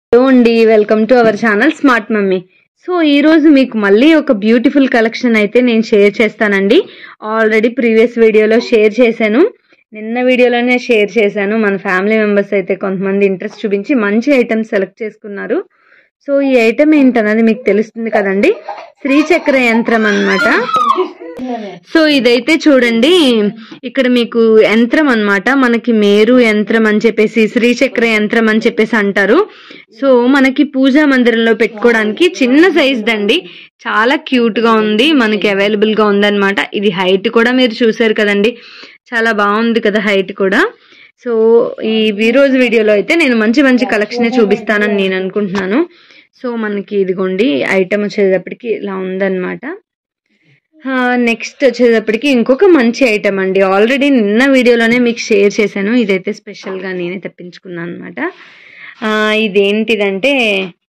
Hello అండి welcome to our channel smart mummy so ఈ రోజు మీకు మళ్ళీ ఒక బ్యూటిఫుల్ కలెక్షన్ అయితే నేను షేర్ చేస్తానండి ఆల్రెడీ ప్రీవియస్ వీడియోలో షేర్ చేశాను నిన్న వీడియోలోనే షేర్ చేశాను మన ఫ్యామిలీ మెంబర్స్ అయితే కొంతమంది ఇంట్రెస్ట్ చూపించి మంచి ఐటమ్స్ సెలెక్ట్ చేసుకున్నారు సో ఈ ఐటమ్ ఏంటన్నది మీకు తెలుస్తుంది కదండి శ్రీచక్ర యంత్రం అన్నమాట సో ఇదైతే చూడండి ఇక్కడ మీకు యంత్రం అన్నమాట మనకి మేరు యంత్రం అని చెప్పేసి శ్రీచక్ర యంత్రం అని చెప్పేసి అంటారు సో మనకి పూజా మందిరంలో పెట్టుకోవడానికి చిన్న సైజ్ దండి చాలా క్యూట్ గా ఉంది మనకి అవైలబుల్ గా ఉందన్నమాట ఇది హైట్ కూడా మీరు చూసారు కదండి చాలా బాగుంది కదా హైట్ కూడా సో ఈ ఈ రోజు వీడియోలో అయితే నేను మంచి మంచి కలెక్షన్ చూపిస్తానని నేను అనుకుంటున్నాను సో మనకి ఇదిగోండి ఐటమ్ వచ్చేటప్పటికి ఇలా ఉందన్నమాట నెక్స్ట్ వచ్చేటప్పటికి ఇంకొక మంచి ఐటమ్ అండి ఆల్రెడీ నిన్న వీడియోలోనే మీకు షేర్ చేశాను ఇదైతే స్పెషల్గా నేనే తెప్పించుకున్నాను అనమాట ఇదేంటిదంటే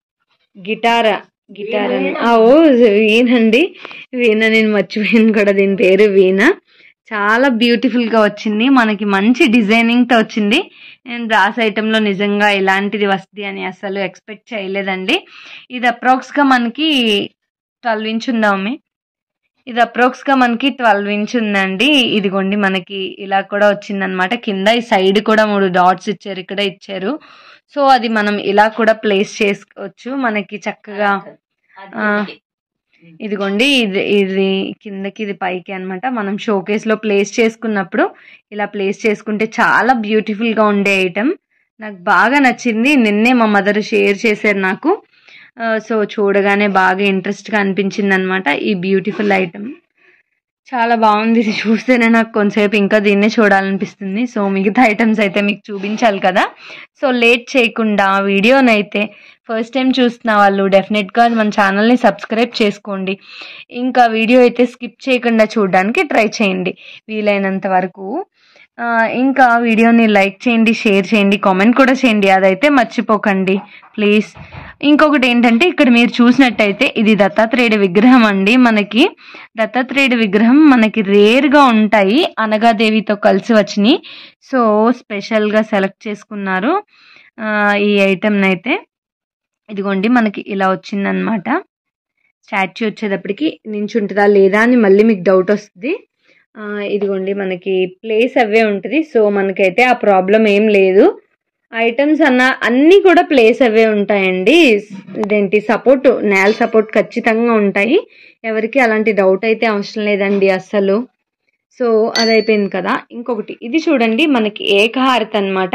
గిటార్ గిటార్ అని ఆ, ఓ వీణ అండి వీణ నేను మర్చిపోయాను కూడా దీని పేరు వీణ చాలా బ్యూటిఫుల్ గా వచ్చింది మనకి మంచి డిజైనింగ్ తో వచ్చింది నేను బ్రాస్ ఐటమ్ లో నిజంగా ఇలాంటిది వస్తుంది అని అసలు ఎక్స్పెక్ట్ చేయలేదండి ఇది అప్రాక్స్ గా మనకి ట్వెల్వ్ ఇంచ్ ఉందామే ఇది అప్రాక్స్ గా మనకి ట్వెల్వ్ ఇంచ్ ఉందండి ఇదిగోండి మనకి ఇలా కూడా వచ్చిందనమాట కింద ఈ సైడ్ కూడా మూడు డాట్స్ ఇచ్చారు ఇక్కడ ఇచ్చారు సో అది మనం ఇలా కూడా ప్లేస్ చేసుకోవచ్చు మనకి చక్కగా ఆ, ఇదిగోండి ఇది ఇది కిందకి ఇది పైకి అన్నమాట మనం షోకేస్ లో ప్లేస్ చేసుకున్నప్పుడు ఇలా ప్లేస్ చేసుకుంటే చాలా బ్యూటిఫుల్ గా ఉండే ఐటమ్ నాకు బాగా నచ్చింది నిన్నే మా మదర్ షేర్ చేశారు నాకు ఆ, సో చూడగానే బాగా ఇంట్రెస్ట్ గా అనిపించింది అనమాట ఈ బ్యూటిఫుల్ ఐటమ్ చాలా బాగుంది ఇది చూస్తేనే నాకు కొంతసేపు ఇంకా దీన్నే చూడాలనిపిస్తుంది సో మిగతా ఐటమ్స్ అయితే మీకు చూపించాలి కదా సో లేట్ చేయకుండా వీడియోనైతే ఫస్ట్ టైం చూస్తున్న వాళ్ళు డెఫినెట్గా మన ఛానల్ని సబ్స్క్రైబ్ చేసుకోండి ఇంకా వీడియో అయితే స్కిప్ చేయకుండా చూడడానికి ట్రై చేయండి వీలైనంత వరకు ఆ, ఇంకా వీడియోని లైక్ చేయండి షేర్ చేయండి కామెంట్ కూడా చేయండి అదైతే మర్చిపోకండి ప్లీజ్ ఇంకొకటి ఏంటంటే ఇక్కడ మీరు చూసినట్టయితే ఇది దత్తాత్రేయుడి విగ్రహం అండి మనకి దత్తాత్రేయుడి విగ్రహం మనకి రేర్గా ఉంటాయి అనగాదేవితో కలిసి వచ్చినాయి సో స్పెషల్గా సెలెక్ట్ చేసుకున్నారు ఆ, ఈ ఐటెంని అయితే ఇదిగోండి మనకి ఇలా వచ్చిందనమాట స్టాచ్యూ వచ్చేటప్పటికి నించుంటుందా లేదా అని మళ్ళీ మీకు డౌట్ వస్తుంది ఆ, ఇదిగోండి మనకి ప్లేస్ అవే ఉంటుంది సో మనకైతే ఆ ప్రాబ్లం ఏం లేదు ఐటమ్స్ అన్న అన్నీ కూడా ప్లేస్ అవే ఉంటాయండి ఇదేంటి సపోర్ట్ నేల సపోర్ట్ ఖచ్చితంగా ఉంటాయి ఎవరికి అలాంటి డౌట్ అయితే అవసరం లేదండి అస్సలు సో అది అయిపోయింది కదా ఇంకొకటి ఇది చూడండి మనకి ఏకహారతి అన్నమాట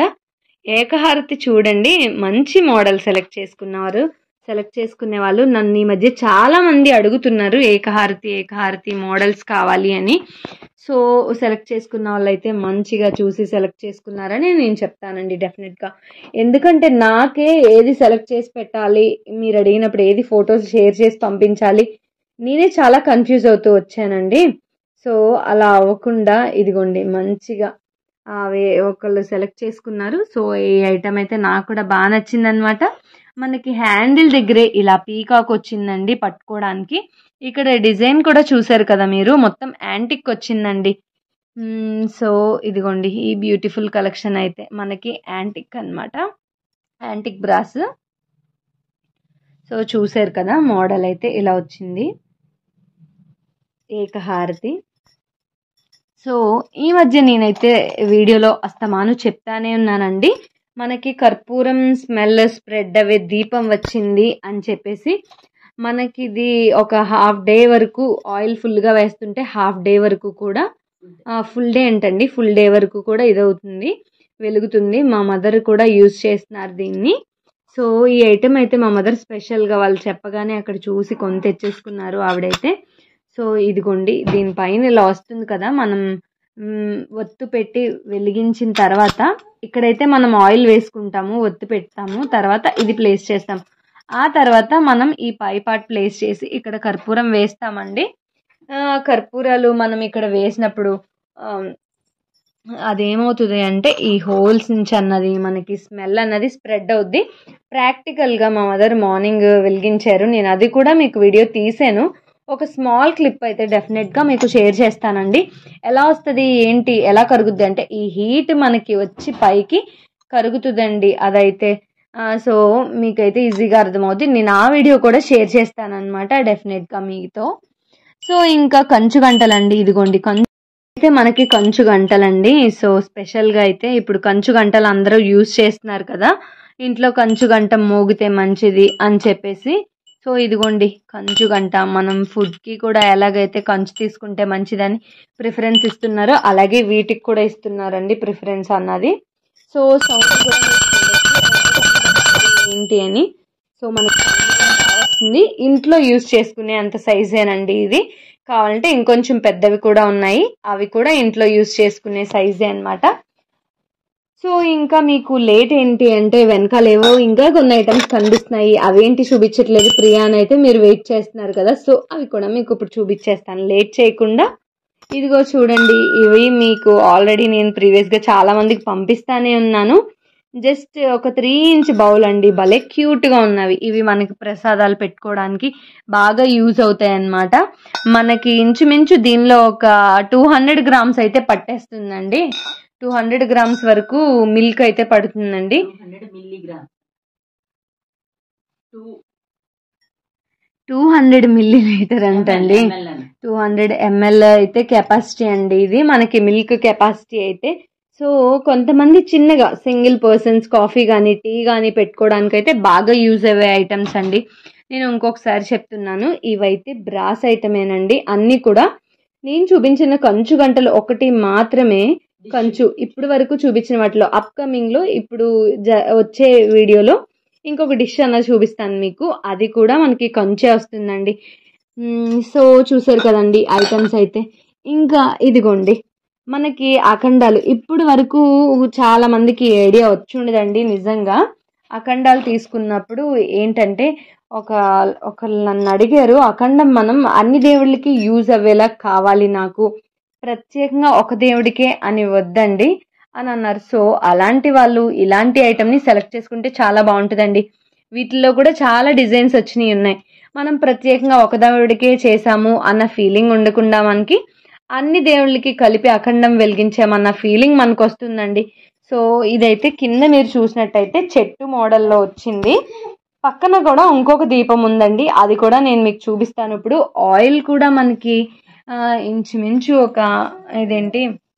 ఏకహారతి చూడండి మంచి మోడల్ సెలెక్ట్ చేసుకున్నారు సెలెక్ట్ చేసుకునే వాళ్ళు నన్ను ఈ మధ్య చాలా మంది అడుగుతున్నారు ఏకహారతి ఏకహారతి మోడల్స్ కావాలి అని సో సెలెక్ట్ చేసుకున్న వాళ్ళైతే మంచిగా చూసి సెలెక్ట్ చేసుకున్నారని నేను చెప్తానండి డెఫినెట్గా ఎందుకంటే నాకే ఏది సెలెక్ట్ చేసి పెట్టాలి మీరు అడిగినప్పుడు ఏది ఫొటోస్ షేర్ చేసి పంపించాలి నేనే చాలా కన్ఫ్యూజ్ అవుతూ వచ్చానండి సో అలా అవ్వకుండా ఇదిగోండి మంచిగా అవి ఒకళ్ళు సెలెక్ట్ చేసుకున్నారు సో ఈ ఐటమ్ అయితే నాకు కూడా బాగా నచ్చిందనమాట మనకి హ్యాండిల్ దగ్గరే ఇలా పీకాక్ వచ్చిందండి పట్టుకోవడానికి ఇక్కడ డిజైన్ కూడా చూసారు కదా మీరు మొత్తం యాంటిక్ వచ్చిందండి మ్మ్, సో ఇదిగోండి ఈ బ్యూటిఫుల్ కలెక్షన్ అయితే మనకి యాంటిక్ అన్నమాట యాంటిక్ బ్రాస్ సో చూసారు కదా మోడల్ అయితే ఇలా వచ్చింది ఏకహారతి సో ఈ మధ్య నేనైతే వీడియోలో అస్తమాను చెప్తానే ఉన్నానండి మనకి కర్పూరం స్మెల్ స్ప్రెడ్ అవే దీపం వచ్చింది అని చెప్పేసి మనకి ఇది ఒక హాఫ్ డే వరకు ఆయిల్ ఫుల్గా వేస్తుంటే హాఫ్ డే వరకు కూడా ఫుల్ డే ఏంటండి ఫుల్ డే వరకు కూడా ఇదవుతుంది వెలుగుతుంది మా మదర్ కూడా యూజ్ చేస్తున్నారు దీన్ని సో ఈ ఐటెం అయితే మా మదర్ స్పెషల్గా వాళ్ళు చెప్పగానే అక్కడ చూసి కొని తెచ్చేసుకున్నారు ఆవిడైతే సో ఇదిగోండి దీనిపైన ఇలా వస్తుంది కదా మనం మ్, ఒత్తు పెట్టి వెలిగించిన తర్వాత ఇక్కడైతే మనం ఆయిల్ వేసుకుంటాము ఒత్తు పెడతాము తర్వాత ఇది ప్లేస్ చేస్తాం ఆ తర్వాత మనం ఈ పై పార్ట్ ప్లేస్ చేసి ఇక్కడ కర్పూరం వేస్తామండి ఆ, కర్పూరాలు మనం ఇక్కడ వేసినప్పుడు ఆ, అదేమవుతుంది అంటే ఈ హోల్స్ నుంచి అన్నది మనకి స్మెల్ అన్నది స్ప్రెడ్ అవుద్ది ప్రాక్టికల్గా మా మదర్ మార్నింగ్ వెలిగించారు నేను అది కూడా మీకు వీడియో తీసాను ఒక స్మాల్ క్లిప్ అయితే డెఫినెట్గా మీకు షేర్ చేస్తానండి ఎలా వస్తుంది ఏంటి ఎలా కరుగుద్ది అంటే ఈ హీట్ మనకి వచ్చి పైకి కరుగుతుందండి అదైతే సో మీకైతే ఈజీగా అర్థమవుతుంది నేను ఆ వీడియో కూడా షేర్ చేస్తాను అనమాట డెఫినెట్గా మీతో సో ఇంకా కంచు గంటలండి ఇదిగోండి కంచు అయితే మనకి కంచు గంటలండి సో స్పెషల్గా అయితే ఇప్పుడు కంచు గంటలు అందరూ యూజ్ చేస్తున్నారు కదా ఇంట్లో కంచు గంట మోగితే మంచిది అని చెప్పేసి సో ఇదిగోండి కంచు గంట మనం ఫుడ్కి కూడా ఎలాగైతే కంచు తీసుకుంటే మంచిదని ప్రిఫరెన్స్ ఇస్తున్నారో అలాగే వీటికి కూడా ఇస్తున్నారండి ప్రిఫరెన్స్ అన్నది సో సౌండ్ కూడా మీరు చూడొచ్చు. ఏంటి అని సో మనకి వస్తుంది ఇంట్లో యూజ్ చేసుకునే అంత సైజేనండి ఇది కావాలంటే ఇంకొంచెం పెద్దవి కూడా ఉన్నాయి అవి కూడా ఇంట్లో యూజ్ చేసుకునే సైజే అన్నమాట సో ఇంకా మీకు లేట్ ఏంటి అంటే వెనకాల ఏవో ఇంకా కొన్ని ఐటమ్స్ కనిపిస్తున్నాయి అవేంటి చూపించట్లేదు ప్రియా అని అయితే మీరు వెయిట్ చేస్తున్నారు కదా సో అవి కూడా మీకు ఇప్పుడు చూపించేస్తాను లేట్ చేయకుండా ఇదిగో చూడండి ఇవి మీకు ఆల్రెడీ నేను ప్రీవియస్గా చాలా మందికి పంపిస్తానే ఉన్నాను జస్ట్ ఒక త్రీ ఇంచ్ బౌల్ అండి భలే క్యూట్గా ఉన్నవి ఇవి మనకి ప్రసాదాలు పెట్టుకోవడానికి బాగా యూజ్ అవుతాయి అన్నమాట మనకి ఇంచుమించు దీనిలో ఒక టూ హండ్రెడ్ గ్రామ్స్ అయితే పట్టేస్తుందండి టూ హండ్రెడ్ గ్రామ్స్ వరకు మిల్క్ అయితే పడుతుందండి hundred milligram two two hundred millilitre అంటండి టూ హండ్రెడ్ ఎంఎల్ అయితే కెపాసిటీ అండి ఇది మనకి మిల్క్ కెపాసిటీ అయితే సో కొంతమంది చిన్నగా సింగిల్ పర్సన్స్ కాఫీ కానీ టీ కానీ పెట్టుకోవడానికి అయితే బాగా యూజ్ అయ్యే ఐటమ్స్ అండి నేను ఇంకొకసారి చెప్తున్నాను ఇవైతే బ్రాస్ ఐటమేనండి అన్నీ కూడా నేను చూపించిన కంచు గంటలు ఒకటి మాత్రమే కంచు ఇప్పుడు వరకు చూపించిన వాటిలో అప్కమింగ్లో ఇప్పుడు జ వచ్చే వీడియోలో ఇంకొక డిష్ అన్నది చూపిస్తాను మీకు అది కూడా మనకి కంచే వస్తుందండి మ్మ్, సో చూసారు కదండి ఐటమ్స్ అయితే ఇంకా ఇదిగోండి మనకి అఖండాలు ఇప్పుడు వరకు చాలా మందికి ఐడియా వచ్చి ఉండదండి నిజంగా అఖండాలు తీసుకున్నప్పుడు ఏంటంటే ఒక ఒకళ్ళు నన్ను అడిగారు అఖండం మనం అన్ని దేవుళ్ళకి యూజ్ అవ్వేలా కావాలి నాకు ప్రత్యేకంగా ఒక దేవుడికే అని వద్దండి అని అన్నారు సో అలాంటి వాళ్ళు ఇలాంటి ఐటమ్ని సెలెక్ట్ చేసుకుంటే చాలా బాగుంటుందండి వీటిల్లో కూడా చాలా డిజైన్స్ వచ్చినాయి ఉన్నాయి మనం ప్రత్యేకంగా ఒక దేవుడికే చేసాము అన్న ఫీలింగ్ ఉండకుండా మనకి అన్ని దేవుళ్ళకి కలిపి అఖండం వెలిగించామన్న ఫీలింగ్ మనకు వస్తుందండి సో ఇదైతే కింద మీరు చూసినట్టయితే చెట్టు మోడల్లో వచ్చింది పక్కన కూడా ఇంకొక దీపం ఉందండి అది కూడా నేను మీకు చూపిస్తాను ఇప్పుడు ఆయిల్ కూడా మనకి ఆ, ఇంచుమించు ఒక ఇదేంటి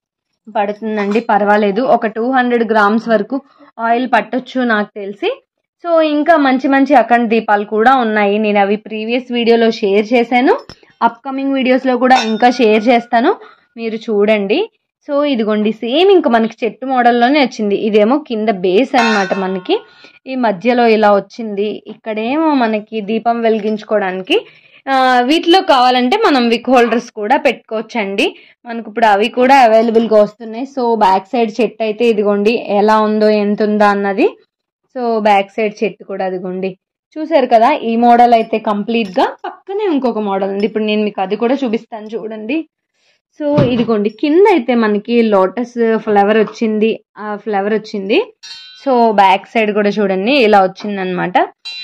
పడుతుందండి పర్వాలేదు ఒక టూ హండ్రెడ్ గ్రామ్స్ వరకు ఆయిల్ పట్టొచ్చు నాకు తెలిసి సో ఇంకా మంచి మంచి అఖండ దీపాలు కూడా ఉన్నాయి నేను అవి ప్రీవియస్ వీడియోలో షేర్ చేశాను అప్కమింగ్ వీడియోస్లో కూడా ఇంకా షేర్ చేస్తాను మీరు చూడండి సో ఇదిగోండి సేమ్ ఇంకా మనకి చెట్టు మోడల్లోనే వచ్చింది ఇదేమో కింద బేస్ అన్నమాట మనకి ఈ మధ్యలో ఇలా వచ్చింది ఇక్కడేమో మనకి దీపం వెలిగించుకోవడానికి ఆ, వీటిలో కావాలంటే మనం విక్ హోల్డర్స్ కూడా పెట్టుకోవచ్చండి మనకు ఇప్పుడు అవి కూడా అవైలబుల్గా వస్తున్నాయి సో బ్యాక్ సైడ్ చెట్టు అయితే ఇదిగోండి ఎలా ఉందో ఎంత ఉందో అన్నది సో బ్యాక్ సైడ్ చెట్టు కూడా అదిగోండి చూసారు కదా ఈ మోడల్ అయితే కంప్లీట్గా పక్కనే ఇంకొక మోడల్ ఉంది ఇప్పుడు నేను మీకు అది కూడా చూపిస్తాను చూడండి సో ఇదిగోండి కింద అయితే మనకి లోటస్ ఫ్లవర్ వచ్చింది ఆ ఫ్లవర్ వచ్చింది సో బ్యాక్ సైడ్ కూడా చూడండి ఇలా వచ్చింది అనమాట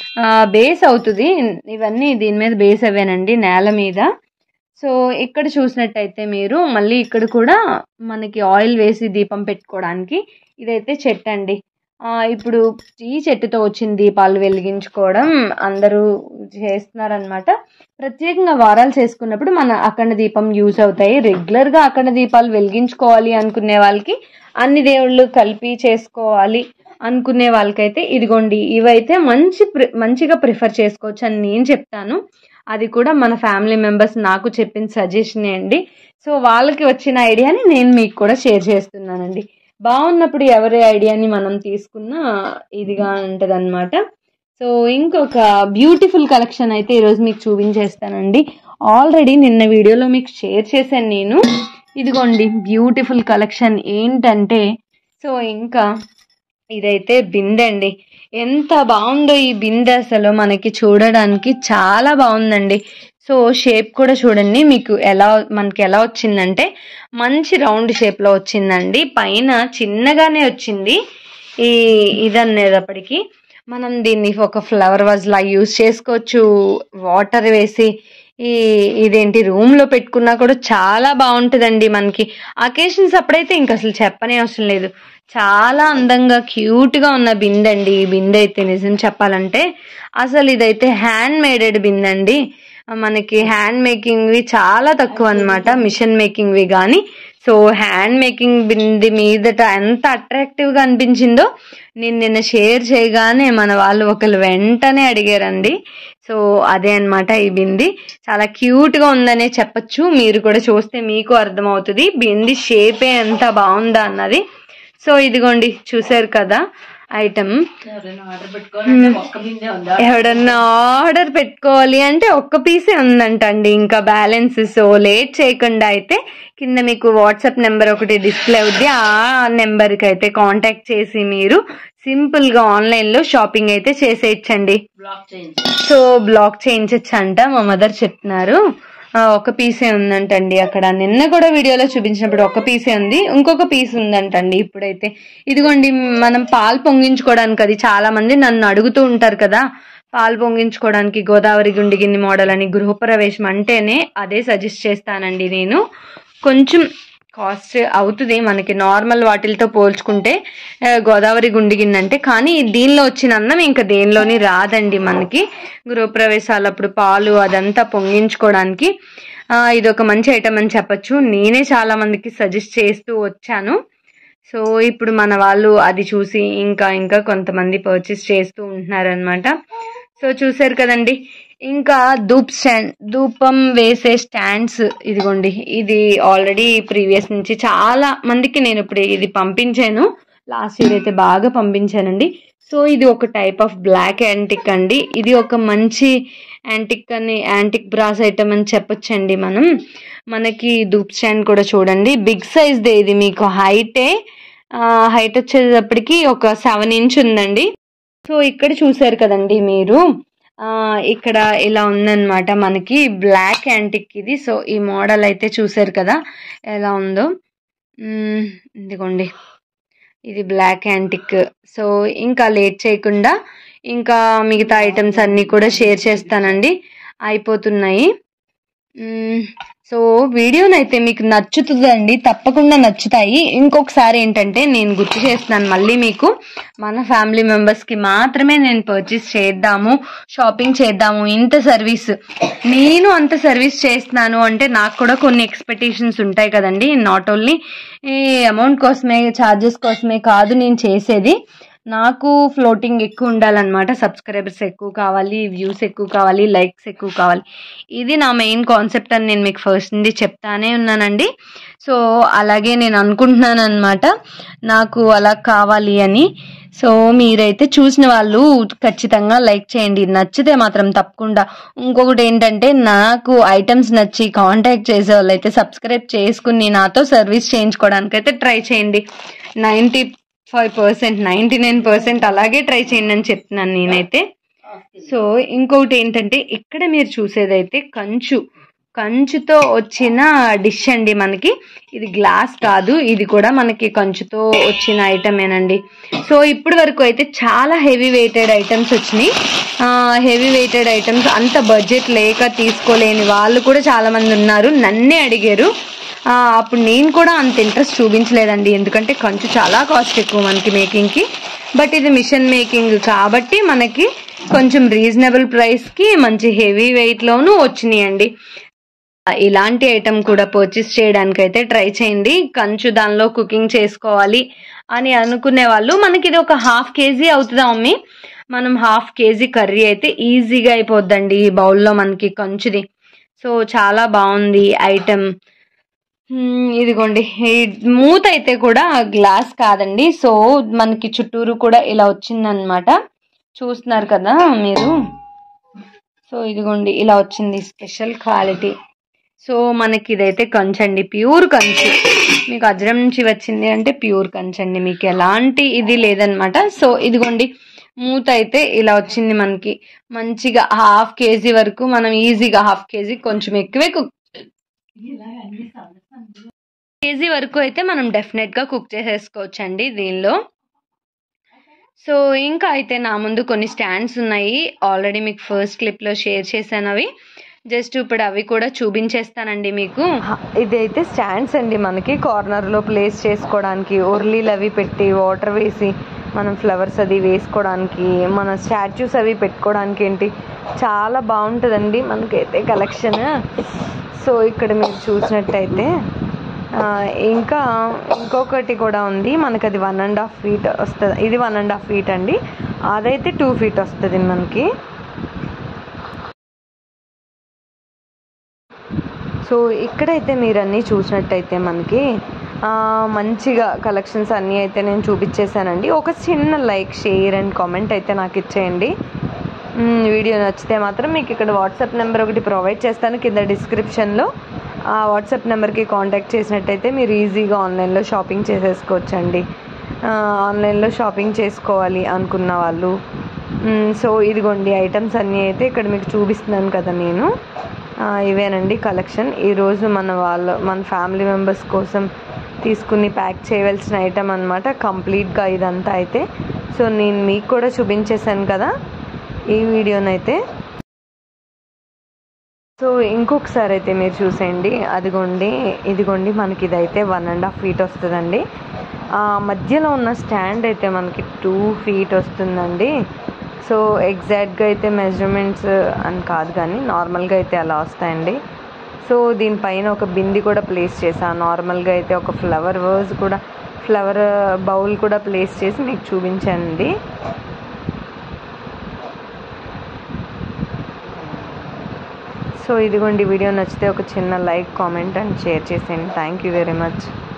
బేస్ అవుతుంది ఇవన్నీ దీని మీద బేస్ అవేనండి నేల మీద సో ఇక్కడ చూసినట్టయితే మీరు మళ్ళీ ఇక్కడ కూడా మనకి ఆయిల్ వేసి దీపం పెట్టుకోవడానికి ఇదైతే చెట్టు అండి ఆ, ఇప్పుడు ఈ చెట్టుతో వచ్చిన దీపాలు వెలిగించుకోవడం అందరూ చేస్తున్నారనమాట ప్రత్యేకంగా వారాలు చేసుకున్నప్పుడు మన అఖండ దీపం యూజ్ అవుతాయి రెగ్యులర్గా అఖండ దీపాలు వెలిగించుకోవాలి అనుకునే వాళ్ళకి అన్ని దేవుళ్ళు కలిపి చేసుకోవాలి అనుకునే వాళ్ళకైతే ఇదిగోండి ఇవైతే మంచి ప్రి- మంచిగా ప్రిఫర్ చేసుకోవచ్చు అని నేను చెప్తాను అది కూడా మన ఫ్యామిలీ మెంబర్స్ నాకు చెప్పిన సజెషన్ అండి సో వాళ్ళకి వచ్చిన ఐడియాని నేను మీకు కూడా షేర్ చేస్తున్నానండి బాగున్నప్పుడు ఎవరి ఐడియాని మనం తీసుకున్నా ఇదిగా ఉంటుంది అనమాట సో ఇంకొక బ్యూటిఫుల్ కలెక్షన్ అయితే ఈరోజు మీకు చూపించేస్తానండి ఆల్రెడీ నిన్న వీడియోలో మీకు షేర్ చేశాను నేను ఇదిగోండి బ్యూటిఫుల్ కలెక్షన్ ఏంటంటే సో ఇంకా ఇదైతే బిందె అండి ఎంత బాగుందో ఈ బిందె అసలు మనకి చూడడానికి చాలా బాగుందండి సో షేప్ కూడా చూడండి మీకు ఎలా మనకి ఎలా వచ్చిందంటే మంచి రౌండ్ షేప్లో వచ్చిందండి పైన చిన్నగానే వచ్చింది ఈ ఇదనేటప్పటికి మనం దీన్ని ఒక ఫ్లవర్ వాజ్ లా యూస్ చేసుకోవచ్చు వాటర్ వేసి ఈ ఇదేంటి రూమ్ లో పెట్టుకున్నా కూడా చాలా బాగుంటుందండి మనకి అకేషన్స్ అప్పుడైతే ఇంక అసలు చెప్పనే అవసరం లేదు చాలా అందంగా క్యూట్ గా ఉన్న బిందె అండి ఈ బిందె అయితే నిజం చెప్పాలంటే అసలు ఇదైతే హ్యాండ్ మేడెడ్ బిందె అండి మనకి హ్యాండ్ మేకింగ్ వి చాలా తక్కువ అన్నమాట మిషన్ మేకింగ్ వి కానీ సో హ్యాండ్ మేకింగ్ బింది మీదట ఎంత అట్రాక్టివ్ గా అనిపించిందో నేను నిన్న షేర్ చేయగానే మన వాళ్ళు ఒకరు వెంటనే అడిగారండి సో అదే అన్నమాట ఈ బింది చాలా క్యూట్ గా ఉందనే చెప్పొచ్చు మీరు కూడా చూస్తే మీకు అర్థమవుతుంది బింది షేపే ఎంత బాగుందా అన్నది సో ఇదిగోండి చూసారు కదా ఐటమ్ ఎవరైనా ఆర్డర్ పెట్టుకోవాలంటే ఒక్క బిందె ఉందా ఎవడన్నా ఆర్డర్ పెట్టుకోవాలి అంటే ఒక్క పీసే ఉందంట అండి ఇంకా బ్యాలెన్స్ సో లేట్ చేయకుండా అయితే కింద మీకు వాట్సాప్ నెంబర్ ఒకటి డిస్ప్లే అవుద్ది ఆ నెంబర్కి అయితే కాంటాక్ట్ చేసి మీరు సింపుల్ గా ఆన్లైన్ లో షాపింగ్ అయితే చేసేయచ్చండి బ్లాక్ చేయండి సో బ్లాక్ చేయించచ్చు అంట మా మదర్ చెప్తున్నారు ఆ, ఒక పీసే ఉందంటండి అక్కడ నిన్న కూడా వీడియోలో చూపించినప్పుడు ఒక పీసే ఉంది ఇంకొక పీస్ ఉందంటండి ఇప్పుడైతే ఇదిగోండి మనం పాలు పొంగించుకోవడానికి అది చాలా మంది నన్ను అడుగుతూ ఉంటారు కదా పాలు పొంగించుకోవడానికి గోదావరి గుండి గిన్నె మోడల్ అని గృహప్రవేశం అంటేనే అదే సజెస్ట్ చేస్తానండి నేను కొంచెం కాస్ట్ అవుతుంది మనకి నార్మల్ వాటిలతో పోల్చుకుంటే ఆ, గోదావరి గుండి గిన్నె అంటే కానీ దీనిలో వచ్చిన అన్నం ఇంకా దేనిలోని రాదండి మనకి గృహప్రవేశాలప్పుడు పాలు అదంతా పొంగించుకోవడానికి ఆ, ఇది ఒక మంచి ఐటమ్ అని చెప్పొచ్చు నేనే చాలా మందికి సజెస్ట్ చేస్తూ వచ్చాను సో ఇప్పుడు మన వాళ్ళు అది చూసి ఇంకా ఇంకా కొంతమంది పర్చేస్ చేస్తూ ఉంటున్నారనమాట సో చూసారు కదండి ఇంకా ధూప్ స్టాండ్ ధూపం వేసే స్టాండ్స్ ఇదిగోండి ఇది ఆల్రెడీ ప్రీవియస్ నుంచి చాలా మందికి నేను ఇప్పుడు ఇది పంపించాను లాస్ట్ ఇయర్ అయితే బాగా పంపించానండి సో ఇది ఒక టైప్ ఆఫ్ బ్లాక్ యాంటిక్ అండి ఇది ఒక మంచి యాంటిక్ అని యాంటిక్ బ్రాస్ ఐటమ్ అని చెప్పొచ్చండి మనం మనకి ధూప్ స్టాండ్ కూడా చూడండి బిగ్ సైజ్దే ఇది మీకు హైటే హైట్ వచ్చేటప్పటికి ఒక సెవెన్ ఇంచ్ ఉందండి సో ఇక్కడ చూసారు కదండి మీరు ఆ ఇక్కడ ఇలా ఉందన్నమాట మనకి బ్లాక్ యాంటిక్ ఇది సో ఈ మోడల్ అయితే చూసారు కదా ఎలా ఉందో మ్మ్, ఇదిగోండి ఇది బ్లాక్ యాంటిక్ సో ఇంకా లేట్ చేయకుండా ఇంకా మిగతా ఐటమ్స్ అన్నీ కూడా షేర్ చేస్తానండి అయిపోతున్నాయి మ్మ్, సో వీడియోనైతే మీకు నచ్చుతుందండి తప్పకుండా నచ్చుతాయి ఇంకొకసారి ఏంటంటే నేను గుర్తు చేస్తున్నాను మళ్ళీ మీకు మన ఫ్యామిలీ మెంబర్స్కి మాత్రమే నేను పర్చేస్ చేద్దాము షాపింగ్ చేద్దాము ఇంత సర్వీస్ నేను అంత సర్వీస్ చేస్తున్నాను అంటే నాకు కూడా కొన్ని ఎక్స్పెక్టేషన్స్ ఉంటాయి కదండి నాట్ ఓన్లీ ఈ అమౌంట్ కోసమే ఛార్జెస్ కోసమే కాదు నేను చేసేది నాకు ఫ్లోటింగ్ ఎక్కువ ఉండాలన్నమాట సబ్స్క్రైబర్స్ ఎక్కువ కావాలి వ్యూస్ ఎక్కువ కావాలి లైక్స్ ఎక్కువ కావాలి ఇది నా మెయిన్ కాన్సెప్ట్ అని నేను మీకు ఫస్ట్ నుండి చెప్తానే ఉన్నానండి సో అలాగే నేను అనుకుంటున్నాను అనమాట నాకు అలా కావాలి అని సో మీరైతే చూసిన వాళ్ళు ఖచ్చితంగా లైక్ చేయండి నచ్చితే మాత్రం తప్పకుండా ఇంకొకటి ఏంటంటే నాకు ఐటమ్స్ నచ్చి కాంటాక్ట్ చేసే వాళ్ళు అయితే సబ్స్క్రైబ్ చేసుకుని నాతో సర్వీస్ చేయించుకోవడానికి అయితే ట్రై చేయండి ninety five percent ninety nine percent అలాగే ట్రై చేయండి అని చెప్తున్నాను నేనైతే సో ఇంకొకటి ఏంటంటే ఇక్కడ మీరు చూసేదైతే కంచు కంచుతో వచ్చిన డిష్ అండి మనకి ఇది గ్లాస్ కాదు ఇది కూడా మనకి కంచుతో వచ్చిన ఐటమేనండి సో ఇప్పటి వరకు అయితే చాలా హెవీ వెయిటెడ్ ఐటమ్స్ వచ్చినాయి హెవీ వెయిటెడ్ ఐటమ్స్ అంత బడ్జెట్ లేక తీసుకోలేని వాళ్ళు కూడా చాలా మంది ఉన్నారు నన్నే అడిగారు ఆ, అప్పుడు నేను కూడా అంత ఇంట్రెస్ట్ చూపించలేదండి ఎందుకంటే కంచు చాలా కాస్ట్ ఎక్కువ మనకి మేకింగ్కి బట్ ఇది మిషన్ మేకింగ్ కాబట్టి మనకి కొంచెం రీజనబుల్ ప్రైస్కి మంచి హెవీ వెయిట్లోనూ వచ్చినాయండి ఇలాంటి ఐటమ్ కూడా పర్చేస్ చేయడానికి అయితే ట్రై చేయండి కంచు దానిలో కుకింగ్ చేసుకోవాలి అని అనుకునే వాళ్ళు మనకి ఇది ఒక హాఫ్ కేజీ అవుతుందా మమ్మీ మనం హాఫ్ కేజీ కర్రీ అయితే ఈజీగా అయిపోద్దండి ఈ బౌల్లో మనకి కంచుది సో చాలా బాగుంది ఐటమ్ ఇదిగోండి ఈ మూత అయితే కూడా గ్లాస్ కాదండి సో మనకి చుట్టూరు కూడా ఇలా వచ్చిందనమాట చూస్తున్నారు కదా మీరు సో ఇదిగోండి ఇలా వచ్చింది స్పెషల్ క్వాలిటీ సో మనకి ఇదైతే కంచండి ప్యూర్ కంచు మీకు అజ్రం నుంచి వచ్చింది అంటే ప్యూర్ కంచండి మీకు ఎలాంటి ఇది లేదనమాట సో ఇదిగోండి మూత అయితే ఇలా వచ్చింది మనకి మంచిగా హాఫ్ కేజీ వరకు మనం ఈజీగా హాఫ్ కేజీ కొంచెం ఎక్కువే కుక్ కేజీ వరకు అయితే మనం డెఫినెట్ గా కుక్ చేసేసుకోవచ్చండి దీనిలో సో ఇంకా అయితే నా ముందు కొన్ని స్టాండ్స్ ఉన్నాయి ఆల్రెడీ మీకు ఫస్ట్ క్లిప్ లో షేర్ చేశాను అవి జస్ట్ ఇప్పుడు అవి కూడా చూపించేస్తానండి మీకు ఇది అయితే స్టాండ్స్ అండి మనకి కార్నర్లో ప్లేస్ చేసుకోవడానికి ఉర్లీలు అవి పెట్టి వాటర్ వేసి మనం ఫ్లవర్స్ అది వేసుకోవడానికి మన స్టాచ్యూస్ అవి పెట్టుకోవడానికి ఏంటి చాలా బాగుంటుందండి మనకైతే కలెక్షన్ సో ఇక్కడ మీరు చూసినట్టయితే ఆ, ఇంకా ఇంకొకటి కూడా ఉంది మనకి అది వన్ అండ్ హాఫ్ ఫీట్ వస్తుంది ఇది వన్ అండ్ హాఫ్ ఫీట్ అండి అదైతే టూ ఫీట్ వస్తుంది మనకి సో ఇక్కడైతే మీరు అన్నీ చూసినట్టయితే మనకి ఆ, మంచిగా కలెక్షన్స్ అన్నీ అయితే నేను చూపించేశానండి ఒక చిన్న లైక్ షేర్ అండ్ కామెంట్ అయితే నాకు ఇచ్చేయండి మ్, వీడియో నచ్చితే మాత్రం మీకు ఇక్కడ వాట్సాప్ నెంబర్ ఒకటి ప్రొవైడ్ చేస్తాను కింద డిస్క్రిప్షన్లో ఆ వాట్సాప్ నెంబర్కి కాంటాక్ట్ చేసినట్టయితే మీరు ఈజీగా ఆన్లైన్లో షాపింగ్ చేసేసుకోవచ్చండి ఆ, ఆన్లైన్లో షాపింగ్ చేసుకోవాలి అనుకున్న వాళ్ళు మ్, సో ఇదిగోండి ఐటమ్స్ అన్నీ అయితే ఇక్కడ మీకు చూపిస్తున్నాను కదా నేను ఆ, ఇవేనండి కలెక్షన్ ఈరోజు మన వాళ్ళ మన ఫ్యామిలీ మెంబర్స్ కోసం తీసుకుని ప్యాక్ చేయవలసిన ఐటమ్ అనమాట కంప్లీట్గా ఇదంతా అయితే సో నేను మీకు కూడా చూపించేశాను కదా ఈ వీడియోనైతే సో ఇంకొకసారి అయితే మీరు చూసేయండి అదిగోండి ఇదిగోండి మనకి ఇదైతే వన్ అండ్ హాఫ్ ఫీట్ వస్తుందండి ఆ మధ్యలో ఉన్న స్టాండ్ అయితే మనకి టూ ఫీట్ వస్తుందండి సో ఎగ్జాక్ట్గా అయితే మెజర్మెంట్స్ అని కాదు కానీ నార్మల్గా అయితే అలా వస్తాయండి సో దీనిపైన ఒక బింది కూడా ప్లేస్ చేశాను నార్మల్గా అయితే ఒక ఫ్లవర్ వర్స్ కూడా ఫ్లవర్ బౌల్ కూడా ప్లేస్ చేసి మీకు చూపించానండి సో ఇదిగోండి వీడియో నచ్చితే ఒక చిన్న లైక్ కామెంట్ అండ్ షేర్ చేసేయండి థ్యాంక్ యూ వెరీ మచ్